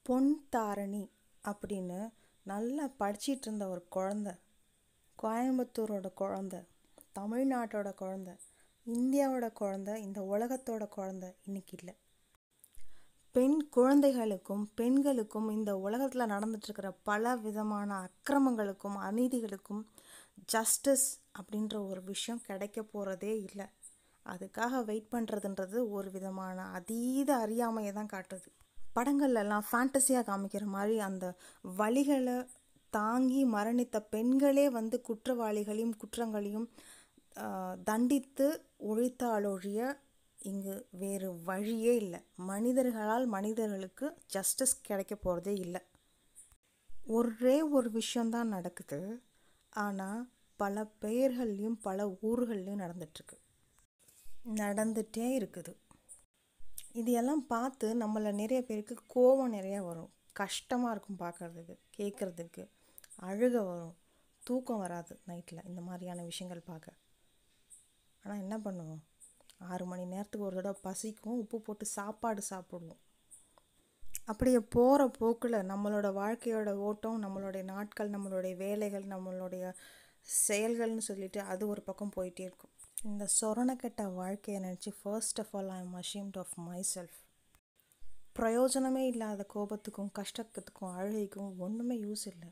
பொன் தாரணி அப்படின்னு நல்லா படிச்சிட்டு இருந்த ஒரு குழந்த கோயம்புத்தூரோட குழந்த தமிழ்நாட்டோட குழந்த இந்தியாவோட குழந்த இந்த உலகத்தோட குழந்த இன்னைக்கு இல்லை பெண் குழந்தைகளுக்கும் பெண்களுக்கும் இந்த உலகத்தில் நடந்துட்டுருக்கிற பல விதமான அக்கிரமங்களுக்கும் அநீதிகளுக்கும் ஜஸ்டிஸ் அப்படின்ற ஒரு விஷயம் கிடைக்க போகிறதே இல்லை அதுக்காக வெயிட் பண்ணுறதுன்றது ஒரு விதமான அதீத அறியாமையை தான் காட்டுது படங்கள்லாம் ஃபேண்டஸியாக காமிக்கிற மாதிரி அந்த வழிகளை தாங்கி மரணித்த பெண்களே வந்து குற்றவாளிகளையும் குற்றங்களையும் ஆஹ், தண்டித்து ஒழித்தாலொழிய இங்கு வேறு வழியே இல்லை மனிதர்களால் மனிதர்களுக்கு ஜஸ்டிஸ் கிடைக்க போகிறதே இல்லை ஒரே ஒரு விஷயந்தான் நடக்குது ஆனால் பல பெயர்கள்லையும் பல ஊர்கள்லையும் நடந்துட்டுருக்கு நடந்துகிட்டே இருக்குது இது எல்லாம் பார்த்து நம்மள நிறைய பேருக்கு கோபம் நிறைய வரும் கஷ்டமாக இருக்கும் பார்க்கறதுக்கு கேட்குறதுக்கு அழுக வரும் தூக்கம் வராது நைட்டில் இந்த மாதிரியான விஷயங்கள் பார்க்க ஆனால் என்ன பண்ணுவோம் ஆறு மணி நேரத்துக்கு ஒரு தடவை பசிக்கும் உப்பு போட்டு சாப்பாடு சாப்பிடுவோம் அப்படியே போகிற போக்கில் நம்மளோட வாழ்க்கையோட ஓட்டம் நம்மளுடைய நாட்கள் நம்மளுடைய வேலைகள் நம்மளுடைய செயல்கள்னு சொல்லிட்டு அது ஒரு பக்கம் போயிட்டே இருக்கும் இந்த சொரணக்கெட்ட வாழ்க்கையை நினச்சி first of all I am ashamed of myself பிரயோஜனமே இல்லாத கோபத்துக்கும் கஷ்டத்துக்கும் அழுகைக்கும் ஒன்றுமே யூஸ் இல்லை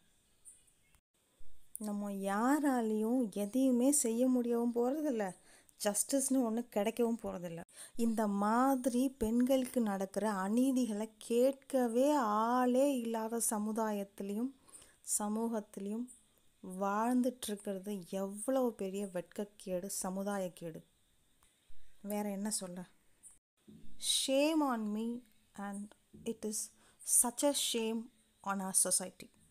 நம்ம யாராலையும் எதையுமே செய்ய முடியவும் போகிறதில்ல ஜஸ்டிஸ்னு ஒன்று கிடைக்கவும் போகிறதில்ல இந்த மாதிரி பெண்களுக்கு நடக்கிற அநீதிகளை கேட்கவே ஆளே இல்லாத சமுதாயத்திலையும் சமூகத்திலையும் வாழ்ந்துட்டுருக்கிறது எவ்வளோ பெரிய வெட்கக்கேடு சமுதாயக்கேடு வேற என்ன சொல்ல shame on me and it is such a shame on our society